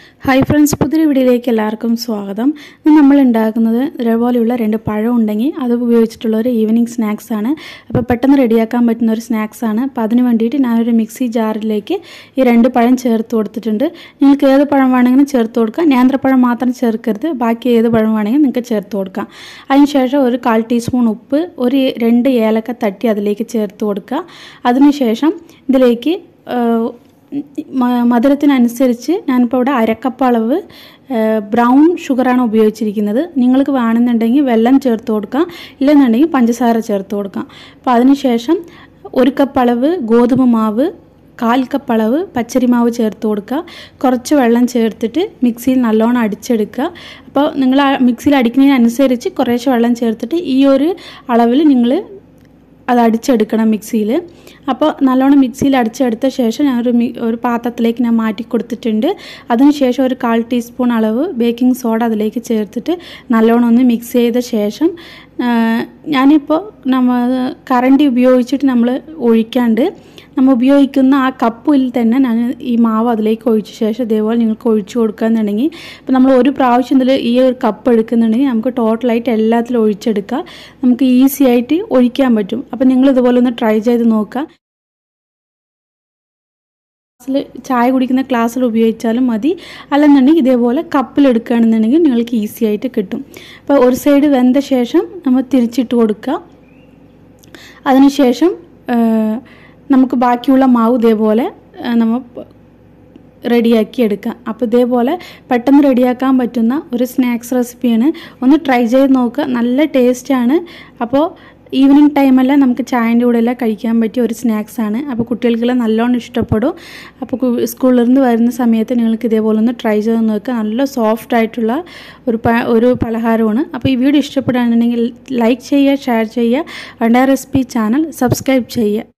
hi friends പുതിയൊരു വീഡിയോയിലേക്ക് എല്ലാവർക്കും സ്വാഗതം ഇന്ന് നമ്മൾ ഉണ്ടാക്കുന്നത് ഇതേപോലെയുള്ള രണ്ട് പഴം ഉണ്ടെങ്കിൽ അത് ഉപയോഗിച്ചിട്ടുള്ള ഒരു ഈവനിങ് സ്നാക്സ് ആണ് അപ്പോൾ പെട്ടെന്ന് റെഡിയാക്കാൻ പറ്റുന്ന ഒരു സ്നാക്സ് ആണ് അപ്പോൾ അതിന് വേണ്ടിയിട്ട് ഞാനൊരു മിക്സി ജാറിലേക്ക് ഈ രണ്ട് പഴം ചേർത്ത് കൊടുത്തിട്ടുണ്ട് നിങ്ങൾക്ക് ഏത് പഴം വേണമെങ്കിലും ചേർത്ത് കൊടുക്കാം നേന്ത്രപ്പഴം മാത്രം ചേർക്കരുത് ബാക്കി ഏത് പഴം വേണമെങ്കിലും നിങ്ങൾക്ക് ചേർത്ത് കൊടുക്കാം അതിനുശേഷം ഒരു കാൽ ടീസ്പൂൺ ഉപ്പ് ഒരു രണ്ട് ഏലക്ക തട്ടി അതിലേക്ക് ചേർത്ത് കൊടുക്കുക അതിനുശേഷം ഇതിലേക്ക് മ- മധുരത്തിനനുസരിച്ച് ഞാനിപ്പോൾ ഇവിടെ അരക്കപ്പ് അളവ് ബ്രൗൺ ഷുഗറാണ് ഉപയോഗിച്ചിരിക്കുന്നത് നിങ്ങൾക്ക് വേണമെന്നുണ്ടെങ്കിൽ വെള്ളം ചേർത്ത് കൊടുക്കാം ഇല്ലെന്നുണ്ടെങ്കിൽ പഞ്ചസാര ചേർത്ത് കൊടുക്കാം അപ്പോൾ അതിനുശേഷം ഒരു കപ്പ് അളവ് ഗോതമ്പ് മാവ് കാൽ കപ്പ് അളവ് പച്ചരി മാവ് ചേർത്ത് കൊടുക്കുക കുറച്ച് വെള്ളം ചേർത്തിട്ട് മിക്സിയിൽ നല്ലോണം അടിച്ചെടുക്കുക അപ്പോൾ നിങ്ങൾ ആ മിക്സിയിൽ അടിക്കുന്നതിനനുസരിച്ച് കുറേശ്ശെ വെള്ളം ചേർത്തിട്ട് ഈ ഒരു അളവിൽ നിങ്ങൾ അത് അടിച്ചെടുക്കണം മിക്സിയിൽ അപ്പോൾ നല്ലോണം മിക്സിയിൽ അടിച്ചെടുത്ത ശേഷം ഞാൻ ഒരു മി ഒരു പാത്രത്തിലേക്ക് ഞാൻ മാറ്റി കൊടുത്തിട്ടുണ്ട് അതിനുശേഷം ഒരു കാൽ ടീസ്പൂൺ അളവ് ബേക്കിംഗ് സോഡ അതിലേക്ക് ചേർത്തിട്ട് നല്ലോണം ഒന്ന് മിക്സ് ചെയ്ത ശേഷം ആ, ഞാനിപ്പോൾ നമ്മൾ കറണ്ടി ഉപയോഗിച്ചിട്ട് നമ്മൾ ഒഴിക്കാണ്ട് നമ്മൾ ഉപയോഗിക്കുന്ന ആ കപ്പിൽ തന്നെ ഞാൻ ഈ മാവ് അതിലേക്ക് ഒഴിച്ച ശേഷം ഇതേപോലെ നിങ്ങൾക്ക് ഒഴിച്ചു കൊടുക്കുകയെന്നുണ്ടെങ്കിൽ ഇപ്പോൾ നമ്മൾ ഒരു പ്രാവശ്യം ഇതിൽ ഈ ഒരു കപ്പ് എടുക്കുന്നുണ്ടെങ്കിൽ നമുക്ക് ടോട്ടലായിട്ട് എല്ലാത്തിലും ഒഴിച്ചെടുക്കാം നമുക്ക് ഈസി ആയിട്ട് ഒഴിക്കാൻ പറ്റും അപ്പോൾ നിങ്ങൾ ഇതുപോലെ ഒന്ന് ട്രൈ ചെയ്ത് നോക്കുക ക്ലാസ്സിൽ ചായ കുടിക്കുന്ന ക്ലാസ്സിൽ ഉപയോഗിച്ചാലും മതി അല്ലെന്നുണ്ടെങ്കിൽ ഇതേപോലെ കപ്പിൽ എടുക്കുകയാണെന്നുണ്ടെങ്കിൽ നിങ്ങൾക്ക് ഈസി ആയിട്ട് കിട്ടും അപ്പോൾ ഒരു സൈഡ് വെന്ത ശേഷം നമ്മൾ തിരിച്ചിട്ട് കൊടുക്കുക അതിനുശേഷം ആ, നമുക്ക് ബാക്കിയുള്ള മാവ് ഇതേപോലെ ആ, നമ്മൾ റെഡിയാക്കി എടുക്കാം അപ്പോൾ ഇതേപോലെ പെട്ടെന്ന് റെഡിയാക്കാൻ പറ്റുന്ന ഒരു സ്നാക്സ് റെസിപ്പിയാണ് ഒന്ന് ട്രൈ ചെയ്ത് നോക്കുക നല്ല ടേസ്റ്റാണ് അപ്പോൾ ഈവനിങ് ടൈമല്ല നമുക്ക് ചായൻ്റെ കൂടെ എല്ലാം കഴിക്കാൻ പറ്റിയ ഒരു സ്നാക്സ് ആണ് അപ്പോൾ കുട്ടികൾക്കെല്ലാം നല്ലോണം ഇഷ്ടപ്പെടും അപ്പോൾ കു- സ്കൂളിൽ നിന്ന് വരുന്ന സമയത്ത് നിങ്ങൾക്ക് ഇതേപോലെ ഒന്ന് ട്രൈ ചെയ്ത് നോക്കുക നല്ല സോഫ്റ്റ് ആയിട്ടുള്ള ഒരു പ ഒരു പലഹാരമാണ് അപ്പോൾ ഈ വീഡിയോ ഇഷ്ടപ്പെടുകയാണെന്നുണ്ടെങ്കിൽ ലൈക്ക് ചെയ്യുക ഷെയർ ചെയ്യുക വണ്ട റെസിപ്പി ചാനൽ സബ്സ്ക്രൈബ് ചെയ്യുക